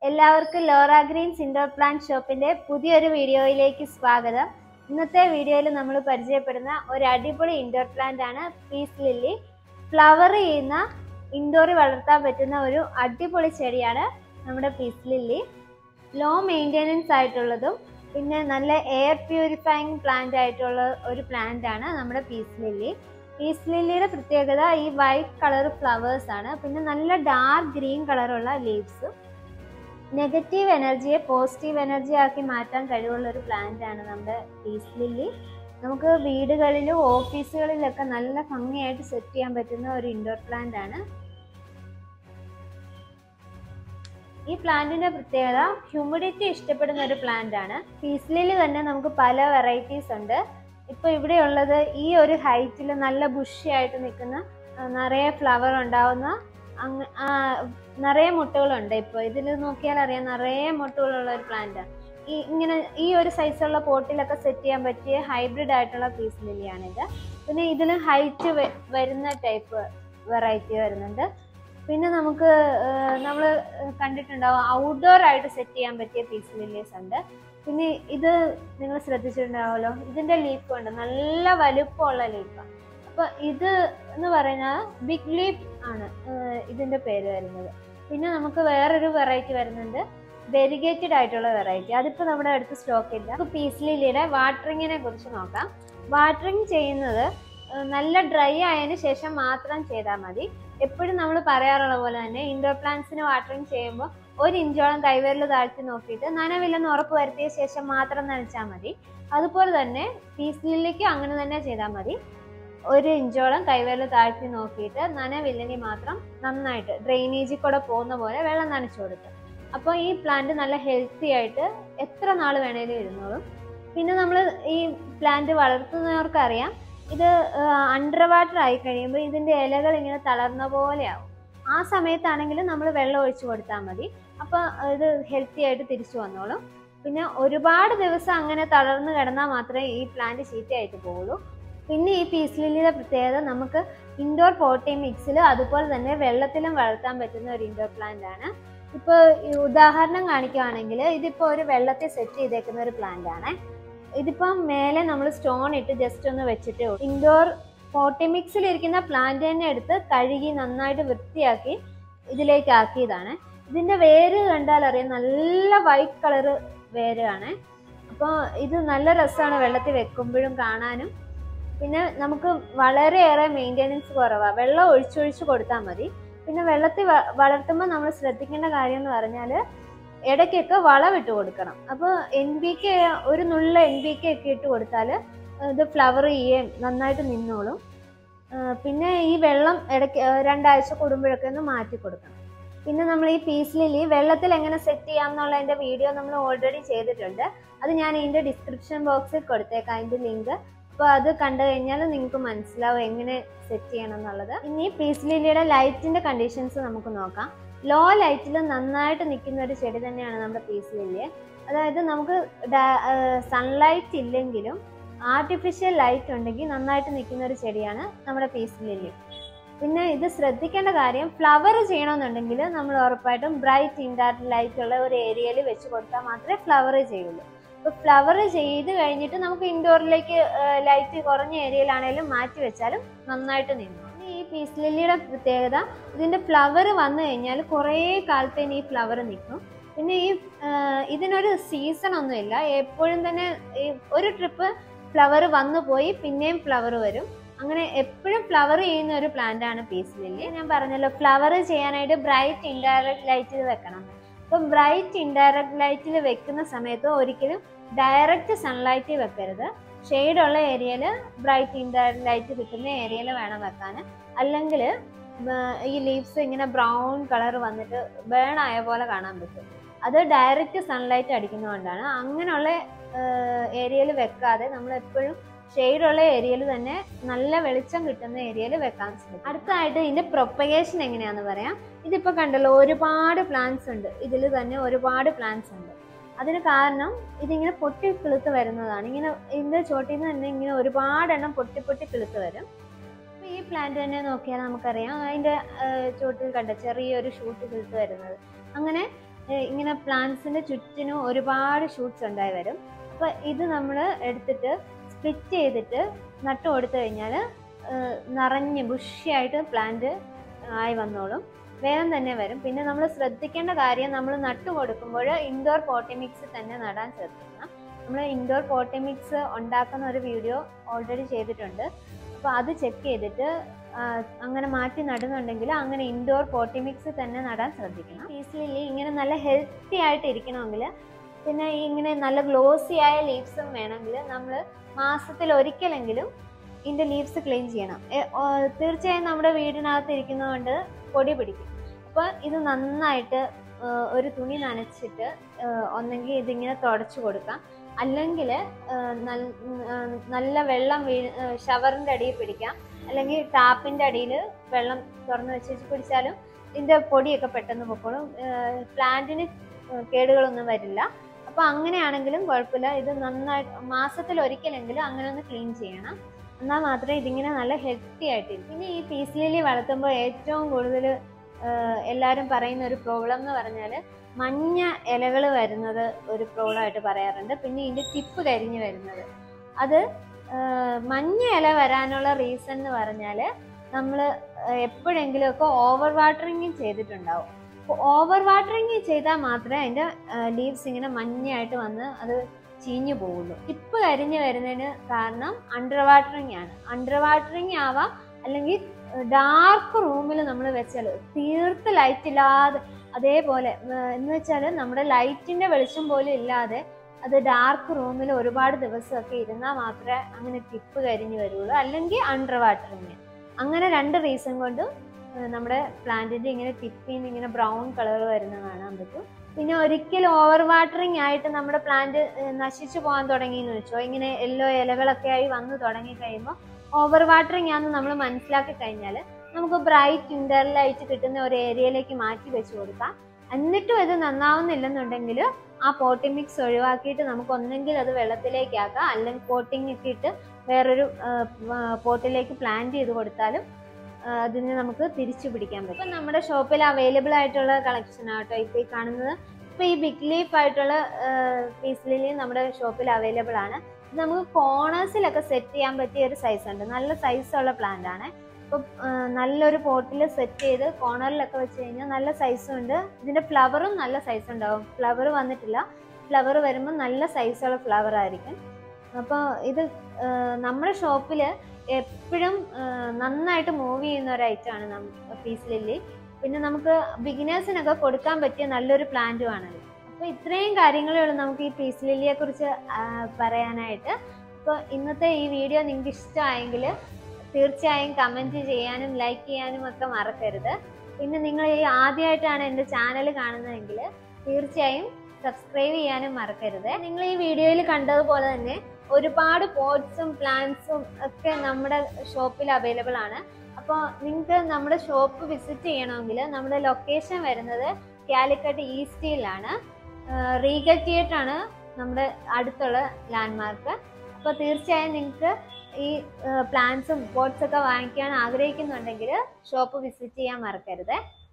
എല്ലാവർക്കും Laura Green's indoor plant ഷോപ്പിന്റെ പുതിയൊരു വീഡിയോയിലേക്ക് സ്വാഗതം ഇന്നത്തെ വീഡിയോയിൽ നമ്മൾ പരിചയപ്പെടുന്ന ഒരു അടിപൊളി ഇൻഡോർ പ്ലാന്റ് ആണ് പീസ് ലില്ലി ഫ്ലവർ ചെയ്യുന്ന ഇൻഡോറിൽ വളർത്താൻ പറ്റുന്ന ഒരു അടിപൊളി ചെടിയാണ് നമ്മുടെ പീസ് ലില്ലി ലോ മെയിൻ്റെനൻസ് ആയിട്ടുള്ളതും പിന്നെ നല്ല എയർ പ്യൂരിഫൈങ് പ്ലാന്റ് ആയിട്ടുള്ള ഒരു പ്ലാന്റ് ആണ് നമ്മുടെ പീസ് ലില്ലി പീസ് ലില്ലിയുടെ പ്രത്യേകത ഈ വൈറ്റ് കളർ ഫ്ലവേഴ്സ് ആണ് പിന്നെ നല്ല ഡാർക്ക് ഗ്രീൻ കളറുള്ള ലീവ്സും നെഗറ്റീവ് എനർജിയെ പോസിറ്റീവ് എനർജി ആക്കി മാറ്റാൻ കഴിവുള്ള ഒരു പ്ലാന്റ് ആണ് നമ്മുടെ പീസ് ലില്ലി നമുക്ക് വീടുകളിലും ഓഫീസുകളിലൊക്കെ നല്ല ഭംഗിയായിട്ട് സെറ്റ് ചെയ്യാൻ പറ്റുന്ന ഒരു ഇൻഡോർ പ്ലാന്റ് ആണ് ഈ പ്ലാന്റിന്റെ പ്രത്യേകത ഹ്യൂമിഡിറ്റി ഇഷ്ടപ്പെടുന്ന ഒരു പ്ലാന്റ് ആണ് പീസ് ലില്ലി തന്നെ നമുക്ക് പല വെറൈറ്റീസ് ഉണ്ട് ഇപ്പൊ ഇവിടെ ഉള്ളത് ഈ ഒരു ഹൈറ്റിൽ നല്ല ബുഷി ആയിട്ട് നിൽക്കുന്ന ആ, നിറയെ ഫ്ലവർ ഉണ്ടാവുന്ന അങ്ങ് ആ, നിറയെ മുട്ടുകളുണ്ട് ഇപ്പോൾ ഇതിൽ നോക്കിയാൽ അറിയാം നിറയെ മുട്ടുകളുള്ള ഒരു പ്ലാന്റ് ഈ ഇങ്ങനെ ഈ ഒരു സൈസുള്ള പോട്ടിലൊക്കെ സെറ്റ് ചെയ്യാൻ പറ്റിയ ഹൈബ്രിഡ് ആയിട്ടുള്ള പീസ് ലില്ലിയാണിത് പിന്നെ ഇതിൽ ഹൈറ്റ് വരുന്ന ടൈപ്പ് വെറൈറ്റി വരുന്നുണ്ട് പിന്നെ നമുക്ക് നമ്മൾ കണ്ടിട്ടുണ്ടാവും ഔട്ട്ഡോർ ആയിട്ട് സെറ്റ് ചെയ്യാൻ പറ്റിയ പീസ് ലില്ലീസ് ഉണ്ട് പിന്നെ ഇത് നിങ്ങൾ ശ്രദ്ധിച്ചിട്ടുണ്ടാവുമല്ലോ ഇതിന്റെ ലീഫ് ഉണ്ട് നല്ല വലുപ്പമുള്ള ലീഫാണ് അപ്പൊ ഇത് എന്ന് പറയുന്നത് ബിഗ് ലീഫ് ആണ് ഏഹ് ഇതിന്റെ പേര് വരുന്നത് പിന്നെ നമുക്ക് വേറൊരു വെറൈറ്റി വരുന്നുണ്ട് വെരിഗേറ്റഡ് ആയിട്ടുള്ള വെറൈറ്റി അതിപ്പോ നമ്മുടെ അടുത്ത് സ്റ്റോക്ക് ഇല്ല നമുക്ക് പീസ് ലില്ലിയുടെ വാട്ടറിങ്ങിനെ കുറിച്ച് നോക്കാം വാട്ടറിങ് ചെയ്യുന്നത് ഏഹ് നല്ല ഡ്രൈ ആയതിനു ശേഷം മാത്രം ചെയ്താൽ മതി എപ്പോഴും നമ്മൾ പറയാറുള്ള പോലെ തന്നെ ഇൻഡോർ പ്ലാന്റ്സിന് വാട്ടറിങ് ചെയ്യുമ്പോൾ ഒരു ഇഞ്ചോളം കൈവിരൽ താഴ്ത്തി നോക്കിയിട്ട് നനവില്ലെന്ന് ഉറപ്പ് വരുത്തിയ ശേഷം മാത്രം നനച്ചാൽ മതി അതുപോലെ തന്നെ പീസ് ലില്ലിക്ക് അങ്ങനെ തന്നെ ചെയ്താൽ മതി ഒരു ഇഞ്ചോളം കൈവിരൽ താഴ്ത്തി നോക്കിയിട്ട് നനവില്ലെങ്കിൽ മാത്രം നന്നായിട്ട് ഡ്രെയിനേജിൽ കൂടെ പോകുന്ന പോലെ വെള്ളം നനച്ചു കൊടുക്കുക അപ്പോൾ ഈ പ്ലാന്റ് നല്ല ഹെൽത്തി ആയിട്ട് എത്ര നാൾ വേണേലും ഇരുന്നോളും പിന്നെ നമ്മൾ ഈ പ്ലാന്റ് വളർത്തുന്നവർക്കറിയാം ഇത് അണ്ടർ വാട്ടർ ആയി കഴിയുമ്പോൾ ഇതിന്റെ ഇലകൾ ഇങ്ങനെ തളർന്ന പോലെയാവും ആ സമയത്താണെങ്കിലും നമ്മൾ വെള്ളം ഒഴിച്ചു കൊടുത്താൽ മതി അപ്പോൾ ഇത് ഹെൽത്തി ആയിട്ട് തിരിച്ചു വന്നോളും പിന്നെ ഒരുപാട് ദിവസം അങ്ങനെ തളർന്നു കിടന്നാൽ മാത്രമേ ഈ പ്ലാന്റ് ചീത്തയായിട്ട് പോകുള്ളൂ പിന്നെ ഈ പീസ് ലില്ലിയുടെ പ്രത്യേകത നമുക്ക് ഇൻഡോർ പോട്ടി മിക്സിൽ അതുപോലെ തന്നെ വെള്ളത്തിലും വളർത്താൻ പറ്റുന്ന ഒരു ഇൻഡോർ പ്ലാന്റ് ആണ് ഇപ്പോൾ ഈ ഉദാഹരണം കാണിക്കുകയാണെങ്കിൽ ഇതിപ്പോൾ ഒരു വെള്ളത്തിൽ സെറ്റ് ചെയ്തേക്കുന്ന ഒരു പ്ലാന്റ് ആണ് ഇതിപ്പം മേലെ നമ്മൾ സ്റ്റോൺ ഇട്ട് ജസ്റ്റ് ഒന്ന് വെച്ചിട്ട് ഇൻഡോർ പോട്ടിമിക്സിൽ ഇരിക്കുന്ന പ്ലാന്റ് തന്നെ എടുത്ത് കഴുകി നന്നായിട്ട് വൃത്തിയാക്കി ഇതിലേക്ക് ആക്കിയതാണ് ഇതിന്റെ വേര് കണ്ടാൽ അറിയാം നല്ല വൈറ്റ് കളർ വേരാണ് അപ്പോൾ ഇത് നല്ല രസമാണ് വെള്ളത്തിൽ വെക്കുമ്പോഴും കാണാനും പിന്നെ നമുക്ക് വളരെയേറെ മെയിൻ്റെനൻസ് കുറവാണ് വെള്ളം ഒഴിച്ചൊഴിച്ച് കൊടുത്താൽ മതി പിന്നെ വെള്ളത്തിൽ വ- വളർത്തുമ്പോൾ നമ്മൾ ശ്രദ്ധിക്കേണ്ട കാര്യം എന്ന് പറഞ്ഞാൽ ഇടയ്ക്കൊക്കെ വളമിട്ട് കൊടുക്കണം അപ്പോൾ എൻ ബി കെ ഒരു നുള്ള എൻ ബി കെ ഒക്കെ ഇട്ട് കൊടുത്താൽ ഇത് ഫ്ലവർ ചെയ്യുകയും നന്നായിട്ട് നിന്നോളും ആ, പിന്നെ ഈ വെള്ളം ഇടയ്ക്ക് ആ, രണ്ടാഴ്ച കൂടുമ്പോഴൊക്കെ ഒന്ന് മാറ്റി കൊടുക്കണം പിന്നെ നമ്മൾ ഈ പീസ് ലില്ലി വെള്ളത്തിൽ എങ്ങനെ സെറ്റ് ചെയ്യാം എന്നുള്ളതിൻ്റെ വീഡിയോ നമ്മൾ ഓൾറെഡി ചെയ്തിട്ടുണ്ട് അത് ഞാൻ ഇതിൻ്റെ ഡിസ്ക്രിപ്ഷൻ ബോക്സിൽ കൊടുത്തേക്കാം അതിൻ്റെ ലിങ്ക് അപ്പോൾ അത് കണ്ടു കഴിഞ്ഞാൽ നിങ്ങൾക്ക് മനസ്സിലാവും എങ്ങനെ സെറ്റ് ചെയ്യണം എന്നുള്ളത് ഇനി പീസ് ലില്ലിയുടെ ലൈറ്റിൻ്റെ കണ്ടീഷൻസ് നമുക്ക് നോക്കാം ലോ ലൈറ്റിൽ നന്നായിട്ട് നിൽക്കുന്ന ഒരു ചെടി തന്നെയാണ് നമ്മുടെ പീസ് ലില്ലി അതായത് നമുക്ക് സൺലൈറ്റ് ഇല്ലെങ്കിലും ആർട്ടിഫിഷ്യൽ ലൈറ്റ് ഉണ്ടെങ്കിൽ നന്നായിട്ട് നിൽക്കുന്ന ഒരു ചെടിയാണ് നമ്മുടെ പീസ് ലില്ലി പിന്നെ ഇത് ശ്രദ്ധിക്കേണ്ട കാര്യം ഫ്ലവർ ചെയ്യണമെന്നുണ്ടെങ്കിൽ നമ്മൾ ഉറപ്പായിട്ടും ബ്രൈറ്റ് ഇൻഡയറക്റ്റ് ലൈറ്റ് ഉള്ള ഒരു ഏരിയയിൽ വെച്ച് കൊടുത്താൽ മാത്രമേ ഫ്ലവർ ചെയ്യുള്ളൂ അപ്പോൾ ഫ്ലവർ ചെയ്ത് കഴിഞ്ഞിട്ട് നമുക്ക് ഇൻഡോറിലേക്ക് ലൈറ്റ് കുറഞ്ഞ ഏരിയയിലാണെങ്കിലും മാറ്റി വെച്ചാലും നന്നായിട്ട് നിന്നു ഇനി ഈ പീസ് ലില്ലിയുടെ പ്രത്യേകത ഇതിൻ്റെ ഫ്ലവർ വന്നു കഴിഞ്ഞാൽ കുറേ കാലത്തേന് ഈ ഫ്ലവർ നിൽക്കും പിന്നെ ഈ ആ, ഇതിനൊരു സീസൺ ഒന്നുമില്ല എപ്പോഴും തന്നെ ഈ ഒരു ട്രിപ്പ് ഫ്ലവർ വന്നു പോയി പിന്നെയും ഫ്ലവർ വരും അങ്ങനെ എപ്പോഴും ഫ്ലവർ ചെയ്യുന്ന ഒരു പ്ലാന്റ് ആണ് പീസ് ലില്ലി ഞാൻ പറഞ്ഞല്ലോ ഫ്ലവർ ചെയ്യാനായിട്ട് ബ്രൈറ്റ് ഇൻഡയറക്റ്റ് ലൈറ്റിൽ വെക്കണം അപ്പം ബ്രൈറ്റ് ഇൻഡയറക്റ്റ് ലൈറ്റിൽ വെക്കുന്ന സമയത്ത് ഒരിക്കലും ഡയറക്റ്റ് സൺലൈറ്റിൽ വെക്കരുത് ഷെയ്ഡുള്ള ഏരിയയിൽ ബ്രൈറ്റ് ഇൻഡയറക്റ്റ് ലൈറ്റ് കിട്ടുന്ന ഏരിയയിൽ വേണം വെക്കാൻ അല്ലെങ്കിൽ ഈ ലീവ്സ് ഇങ്ങനെ ബ്രൗൺ കളർ വന്നിട്ട് ബേൺ ആയ പോലെ കാണാൻ പറ്റും അത് ഡയറക്റ്റ് സൺലൈറ്റ് അടിക്കുന്നതുകൊണ്ടാണ് അങ്ങനെയുള്ള ഏരിയയിൽ വെക്കാതെ നമ്മൾ എപ്പോഴും ഷെയ്ഡുള്ള ഏരിയയിൽ തന്നെ നല്ല വെളിച്ചം കിട്ടുന്ന ഏരിയയിൽ വെക്കാൻ ശ്രമിക്കും അടുത്തതായിട്ട് ഇതിന്റെ പ്രൊപ്പഗേഷൻ എങ്ങനെയാന്ന് പറയാം ഇതിപ്പോ കണ്ടല്ലോ ഒരുപാട് പ്ലാന്റ്സ് ഉണ്ട് ഇതിൽ തന്നെ ഒരുപാട് പ്ലാന്റ്സ് ഉണ്ട് അതിന് കാരണം ഇതിങ്ങനെ പൊട്ടി കിളുത്ത് വരുന്നതാണ് ഇങ്ങനെ ഇതിന്റെ ചോട്ടിൽ നിന്ന് തന്നെ ഇങ്ങനെ ഒരുപാടെണ്ണം പൊട്ടി പൊട്ടി കിളുത്ത് വരും അപ്പൊ ഈ പ്ലാന്റ് തന്നെ നോക്കിയാൽ നമുക്കറിയാം അതിന്റെ ചോട്ടിൽ കണ്ട ചെറിയൊരു ഷൂട്ട് കിളുത്ത് വരുന്നത് അങ്ങനെ ഏ, ഇങ്ങനെ പ്ലാന്റ്സിന്റെ ചുറ്റിനും ഒരുപാട് ഷൂട്ട്സ് ഉണ്ടായി വരും അപ്പൊ ഇത് നമ്മൾ എടുത്തിട്ട് സ്പ്ലിറ്റ് ചെയ്തിട്ട് നട്ടു കൊടുത്തു കഴിഞ്ഞാൽ നിറഞ്ഞ് ബുഷിയായിട്ട് പ്ലാന്റ് ആയി വന്നോളും വേഗം തന്നെ വരും പിന്നെ നമ്മൾ ശ്രദ്ധിക്കേണ്ട കാര്യം നമ്മൾ നട്ടു കൊടുക്കുമ്പോൾ ഇൻഡോർ പോട്ടിമിക്സ് തന്നെ നടാൻ ശ്രദ്ധിക്കണം നമ്മൾ ഇൻഡോർ പോട്ടിമിക്സ് ഉണ്ടാക്കുന്ന ഒരു വീഡിയോ ഓൾറെഡി ചെയ്തിട്ടുണ്ട് അപ്പോൾ അത് ചെക്ക് ചെയ്തിട്ട് ആ, അങ്ങനെ മാറ്റി നടുന്നുണ്ടെങ്കിൽ അങ്ങനെ ഇൻഡോർ പോട്ടിമിക്സ് തന്നെ നടാൻ ശ്രദ്ധിക്കണം പീസ് ലില്ലി ഇങ്ങനെ നല്ല ഹെൽത്തി ആയിട്ട് ഇരിക്കണമെങ്കിൽ പിന്നെ ഈ ഇങ്ങനെ നല്ല ഗ്ലോസി ആയ ലീവ്സും വേണമെങ്കിൽ നമ്മൾ മാസത്തിൽ ഒരിക്കലെങ്കിലും ഇതിൻ്റെ ലീവ്സ് ക്ലീൻ ചെയ്യണം എ- ഓ, തീർച്ചയായും നമ്മുടെ വീടിനകത്ത് ഇരിക്കുന്നതുകൊണ്ട് പൊടി പിടിക്കും അപ്പോൾ ഇത് നന്നായിട്ട് ആ, ഒരു തുണി നനച്ചിട്ട് ആ, ഒന്നെങ്കിൽ ഇതിങ്ങനെ തുടച്ചു കൊടുക്കാം അല്ലെങ്കിൽ നല്ല വെള്ളം വീ ഷവറിൻ്റെ അടിയിൽ പിടിക്കാം അല്ലെങ്കിൽ ടാപ്പിൻ്റെ അടിയിൽ വെള്ളം തുറന്ന് വെച്ച് പിടിച്ചാലും ഇതിൻ്റെ പൊടിയൊക്കെ പെട്ടെന്ന് പൊക്കോളും പ്ലാന്റിന് കേടുകളൊന്നും വരില്ല അപ്പോൾ അങ്ങനെയാണെങ്കിലും കുഴപ്പമില്ല ഇത് നന്നായിട്ട് മാസത്തിൽ ഒരിക്കലെങ്കിലും അങ്ങനെ ഒന്ന് ക്ലീൻ ചെയ്യണം എന്നാൽ മാത്രമേ ഇതിങ്ങനെ നല്ല ഹെൽത്തി ആയിട്ടിരിക്കും പിന്നെ ഈ പീസ് ലില്ലി വളർത്തുമ്പോൾ ഏറ്റവും കൂടുതൽ എല്ലാവരും പറയുന്ന ഒരു പ്രോബ്ലം എന്ന് പറഞ്ഞാൽ മഞ്ഞ ഇലകൾ വരുന്നത് ഒരു പ്രോബ്ലം ആയിട്ട് പറയാറുണ്ട് പിന്നെ ഇതിൻ്റെ ടിപ്പ് കരിഞ്ഞു വരുന്നത് അത് ആ, മഞ്ഞ ഇല വരാനുള്ള റീസൺ എന്ന് പറഞ്ഞാൽ നമ്മൾ എപ്പോഴെങ്കിലും ഒക്കെ ഓവർ വാട്ടറിങ് ചെയ്തിട്ടുണ്ടാവും ഓവർ വാട്ടറിങ് ചെയ്താൽ മാത്രമേ അതിൻ്റെ ലീവ്സ് ഇങ്ങനെ മഞ്ഞയായിട്ട് വന്ന് അത് ചീഞ്ഞു പോകുള്ളൂ ടിപ്പ് കരിഞ്ഞു വരുന്നതിന് കാരണം അണ്ടർ വാട്ടറിങ് ആണ് അണ്ടർ വാട്ടറിങ് ആവാം അല്ലെങ്കിൽ ഡാർക്ക് റൂമിൽ നമ്മൾ വെച്ചാൽ തീർത്ത് ലൈറ്റ് ഇല്ലാതെ അതേപോലെ ഏർ എന്ന് വെച്ചാൽ നമ്മുടെ ലൈറ്റിന്റെ വെളിച്ചം പോലും ഇല്ലാതെ അത് ഡാർക്ക് റൂമിൽ ഒരുപാട് ദിവസമൊക്കെ ഇരുന്നാൽ മാത്രമേ അങ്ങനെ ടിപ്പ് കരിഞ്ഞു വരുള്ളൂ അല്ലെങ്കിൽ അണ്ടർ വാട്ടറിങ് അങ്ങനെ രണ്ട് റീസൺ കൊണ്ടും ഏർ നമ്മുടെ പ്ലാന്റിന്റെ ഇങ്ങനെ ടിപ്പിൽ നിന്ന് ഇങ്ങനെ ബ്രൗൺ കളർ വരുന്ന കാണാൻ പറ്റും പിന്നെ ഒരിക്കലും ഓവർ വാട്ടറിങ് ആയിട്ട് നമ്മുടെ പ്ലാന്റ് നശിച്ചു പോകാൻ തുടങ്ങി എന്ന് വെച്ചോ ഇങ്ങനെ യെല്ലോ ഇലകളൊക്കെ ആയി വന്നു തുടങ്ങി കഴിയുമ്പോൾ ഓവർ വാട്ടറിങ് ആണെന്ന് നമ്മൾ മനസ്സിലാക്കി കഴിഞ്ഞാൽ നമുക്ക് ബ്രൈറ്റ് ഇന്റർലൈറ്റ് കിട്ടുന്ന ഒരു ഏരിയയിലേക്ക് മാറ്റി വെച്ച് കൊടുക്കാം എന്നിട്ടും ഇത് നന്നാവുന്നില്ലെന്നുണ്ടെങ്കിൽ ആ പോട്ടിംഗ് മിക്സ് ഒഴിവാക്കിയിട്ട് നമുക്ക് ഒന്നെങ്കിൽ അത് വെള്ളത്തിലേക്ക് ആക്കാം അല്ലെങ്കിൽ പോട്ടിംഗ് ഒക്കെ ഇട്ട് വേറൊരു പോട്ടിലേക്ക് പ്ലാന്റ് ചെയ്ത് കൊടുത്താലും ആ, അതിനെ നമുക്ക് തിരിച്ചു പിടിക്കാൻ പറ്റും ഇപ്പം നമ്മുടെ ഷോപ്പിൽ അവൈലബിൾ ആയിട്ടുള്ള കളക്ഷൻ ആട്ടോ ഇപ്പോൾ ഈ കാണുന്നത് ഇപ്പോൾ ഈ ബിഗ് ലീഫ് ആയിട്ടുള്ള പീസ് ലില്ലി നമ്മുടെ ഷോപ്പിൽ അവൈലബിൾ ആണ് ഇത് നമുക്ക് കോണേഴ്സിലൊക്കെ സെറ്റ് ചെയ്യാൻ പറ്റിയ ഒരു സൈസ് ഉണ്ട് നല്ല സൈസുള്ള പ്ലാന്റ് ആണ് ഇപ്പം ആ, നല്ലൊരു പോട്ടിൽ സെറ്റ് ചെയ്ത് കോർണറിലൊക്കെ വെച്ച് കഴിഞ്ഞാൽ നല്ല സൈസും ഉണ്ട് ഇതിന്റെ ഫ്ലവറും നല്ല സൈസ് ഉണ്ടാവും ഫ്ലവർ വന്നിട്ടില്ല ഫ്ലവർ വരുമ്പോൾ നല്ല സൈസുള്ള ഫ്ലവർ ആയിരിക്കും അപ്പോൾ ഇത് ആ, നമ്മുടെ ഷോപ്പിൽ എപ്പോഴും നന്നായിട്ട് മൂവ് ചെയ്യുന്ന ഒരു ഐറ്റമാണ് നം പീസ് ലില്ലി പിന്നെ നമുക്ക് ബിഗിനേഴ്സിനൊക്കെ കൊടുക്കാൻ പറ്റിയ നല്ലൊരു പ്ലാന്റും ആണത് അപ്പോൾ ഇത്രയും കാര്യങ്ങളേ ഉള്ളൂ നമുക്ക് ഈ പീസ് ലില്ലിയെ കുറിച്ച് പറയാനായിട്ട് അപ്പോൾ ഇന്നത്തെ ഈ വീഡിയോ നിങ്ങൾക്ക് ഇഷ്ടമായെങ്കിൽ തീർച്ചയായും കമൻറ്റ് ചെയ്യാനും ലൈക്ക് ചെയ്യാനും ഒക്കെ മറക്കരുത് പിന്നെ നിങ്ങൾ ഈ ആദ്യമായിട്ടാണ് എൻ്റെ ചാനൽ കാണുന്നതെങ്കിൽ തീർച്ചയായും സബ്സ്ക്രൈബ് ചെയ്യാനും മറക്കരുത് നിങ്ങൾ ഈ വീഡിയോയിൽ കണ്ടതുപോലെ തന്നെ ഒരുപാട് പോട്ട്സും പ്ലാന്റ്സും ഒക്കെ നമ്മുടെ ഷോപ്പിൽ അവൈലബിൾ ആണ് അപ്പോൾ നിങ്ങൾക്ക് നമ്മുടെ ഷോപ്പ് വിസിറ്റ് ചെയ്യണമെങ്കിൽ നമ്മുടെ ലൊക്കേഷൻ വരുന്നത് കാലിക്കട്ട് ഈസ്റ്റിലാണ് റീഗൽ തിയേറ്റർ ആണ് നമ്മുടെ അടുത്തുള്ള ലാൻഡ്മാർക്ക് അപ്പോൾ തീർച്ചയായും നിങ്ങൾക്ക് ഈ പ്ലാന്റ്സും പോട്ട്സ് ഒക്കെ വാങ്ങിക്കാൻ ആഗ്രഹിക്കുന്നുണ്ടെങ്കിൽ ഷോപ്പ് വിസിറ്റ് ചെയ്യാൻ മറക്കരുത്